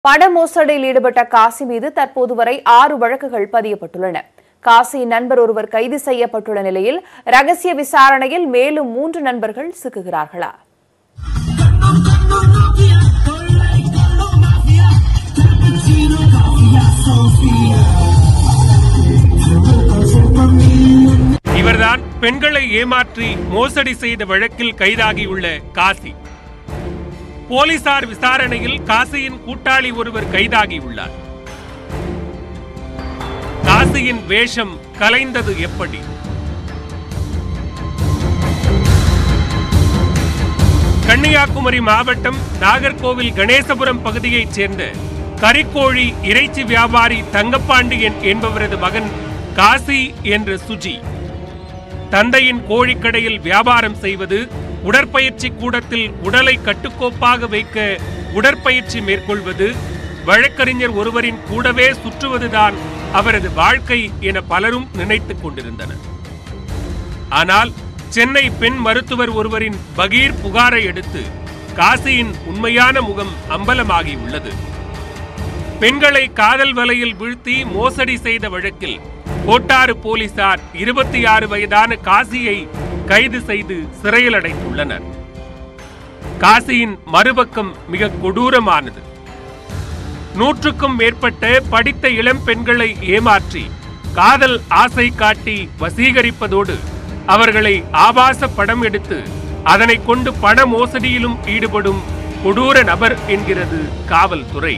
பண மோசடியில் ஈடுபட்ட காசி மீது தற்போது வரை ஆறு வழக்குகள் பதியப்பட்டுள்ளன காசியின் நண்பர் ஒருவர் கைது செய்யப்பட்டுள்ள நிலையில் ரகசிய விசாரணையில் மேலும் மூன்று நண்பர்கள் சிக்குகிறார்களா இவர்தான் பெண்களை ஏமாற்றி மோசடி செய்த வழக்கில் கைதாகியுள்ள காசி போலீசார் விசாரணையில் காசியின் கூட்டாளி ஒருவர் கைதாகியுள்ளார் காசியின் வேஷம் கலைந்தது எப்படி கன்னியாகுமரி மாவட்டம் நாகர்கோவில் கணேசபுரம் பகுதியைச் சேர்ந்த கறிக்கோழி இறைச்சி வியாபாரி தங்கப்பாண்டியன் என்பவரது மகன் காசி என்ற சுஜி தந்தையின் கோழிக்கடையில் வியாபாரம் செய்வது உடற்பயிற்சி கூடத்தில் உடலை கட்டுக்கோப்பாக வைக்க உடற்பயிற்சி மேற்கொள்வது வழக்கறிஞர் ஒருவரின் கூடவே சுற்றுவதுதான் அவரது வாழ்க்கை என பலரும் நினைத்துக் கொண்டிருந்தனர் ஆனால் சென்னை பெண் மருத்துவர் ஒருவரின் பகீர் புகாரை அடுத்து காசியின் உண்மையான முகம் அம்பலமாகி உள்ளது பெண்களை காதல் வலையில் வீழ்த்தி மோசடி செய்த வழக்கில் கோட்டாறு போலீசார் இருபத்தி ஆறு வயதான காசியை கைது செய்து சிறையில் அடைத்துள்ளனர் காசியின் மறுபக்கம் மிக கொடூரமானது நூற்றுக்கும் மேற்பட்ட படித்த இளம் பெண்களை ஏமாற்றி காதல் ஆசை காட்டி வசீகரிப்பதோடு அவர்களை ஆபாச படம் எடுத்து அதனை கொண்டு பண மோசடியிலும் ஈடுபடும் கொடூர நபர் என்கிறது காவல்துறை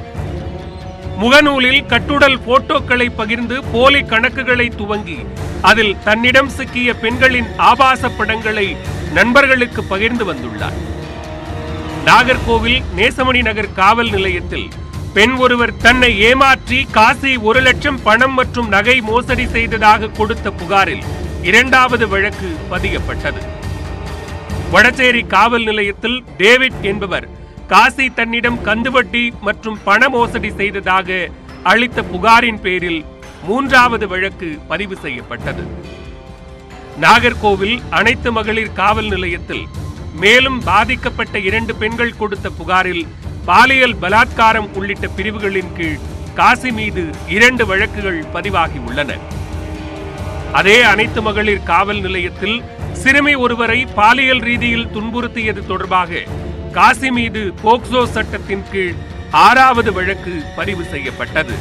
முகநூலில் கட்டுடல் போட்டோக்களை பகிர்ந்து போலி கணக்குகளை துவங்கி அதில் தன்னிடம் சிக்கிய பெண்களின் ஆபாச படங்களை நண்பர்களுக்கு பகிர்ந்து வந்துள்ளார் நாகர்கோவில் நேசமணி நகர் காவல் நிலையத்தில் பெண் ஒருவர் தன்னை ஏமாற்றி காசி ஒரு லட்சம் பணம் மற்றும் நகை மோசடி செய்ததாக கொடுத்த புகாரில் இரண்டாவது வழக்கு பதியப்பட்டது வடசேரி காவல் நிலையத்தில் டேவிட் என்பவர் காசி தன்னிடம் கந்துவட்டி மற்றும் பண மோசடி செய்ததாக அளித்த புகாரின் பேரில் மூன்றாவது வழக்கு பதிவு செய்யப்பட்டது நாகர்கோவில் அனைத்து மகளிர் காவல் நிலையத்தில் மேலும் பாதிக்கப்பட்ட இரண்டு பெண்கள் கொடுத்த புகாரில் பாலியல் பலாத்காரம் உள்ளிட்ட பிரிவுகளின் கீழ் காசி மீது இரண்டு வழக்குகள் பதிவாகி உள்ளன அதே அனைத்து மகளிர் காவல் நிலையத்தில் சிறுமி ஒருவரை பாலியல் ரீதியில் துன்புறுத்தியது தொடர்பாக காசி மீது போக்சோ சட்டத்தின் கீழ் ஆறாவது வழக்கு பதிவு செய்யப்பட்டது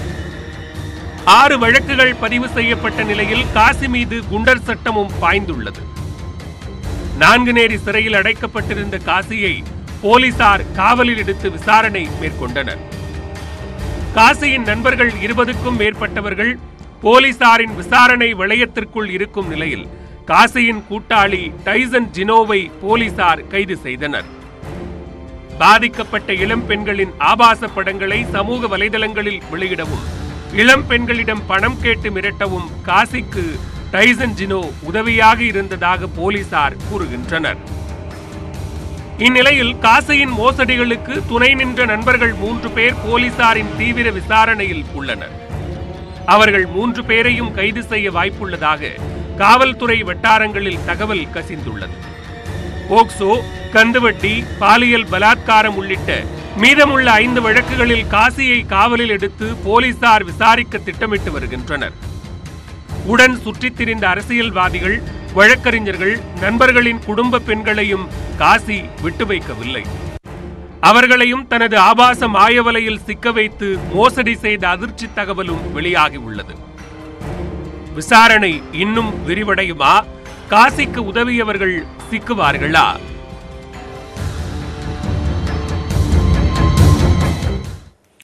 ஆறு வழக்குகள் பதிவு செய்யப்பட்ட நிலையில் காசி மீது குண்டர் சட்டமும் பாய்ந்துள்ளது நான்குநேரி சிறையில் அடைக்கப்பட்டிருந்த காசியை போலீசார் காவலில் எடுத்து விசாரணை மேற்கொண்டனர் காசியின் நண்பர்கள் இருபதுக்கும் மேற்பட்டவர்கள் போலீசாரின் விசாரணை வளையத்திற்குள் இருக்கும் நிலையில் காசியின் கூட்டாளி டைசன் ஜினோவை போலீசார் கைது செய்தனர் பாதிக்கப்பட்ட இளம் பெண்களின் ஆபாச படங்களை சமூக வலைதளங்களில் வெளியிடவும் இளம் பெண்களிடம் பணம் கேட்டு மிரட்டவும் காசிக்கு டைசன் ஜினோ உதவியாக இருந்ததாக போலீசார் கூறுகின்றனர் இந்நிலையில் காசியின் மோசடிகளுக்கு துணை நின்ற நண்பர்கள் மூன்று பேர் போலீசாரின் தீவிர விசாரணையில் உள்ளனர் அவர்கள் மூன்று பேரையும் கைது செய்ய வாய்ப்புள்ளதாக காவல்துறை வட்டாரங்களில் தகவல் கசிந்துள்ளது போக்சோ கந்துவட்டி பாலியல் பலாத்காரம் உள்ளிட்ட மீதமுள்ள ஐந்து வழக்குகளில் காசியை காவலில் எடுத்து போலீசார் விசாரிக்க திட்டமிட்டு வருகின்றனர் உடன் சுற்றித் திரிந்த அரசியல்வாதிகள் வழக்கறிஞர்கள் நண்பர்களின் குடும்ப பெண்களையும் காசி விட்டு வைக்கவில்லை அவர்களையும் தனது ஆபாச மாயவலையில் சிக்க வைத்து மோசடி செய்த அதிர்ச்சி தகவலும் வெளியாகி உள்ளது விசாரணை இன்னும் விரிவடையுமா காசிக்கு உதவியவர்கள் சிக்குவார்களா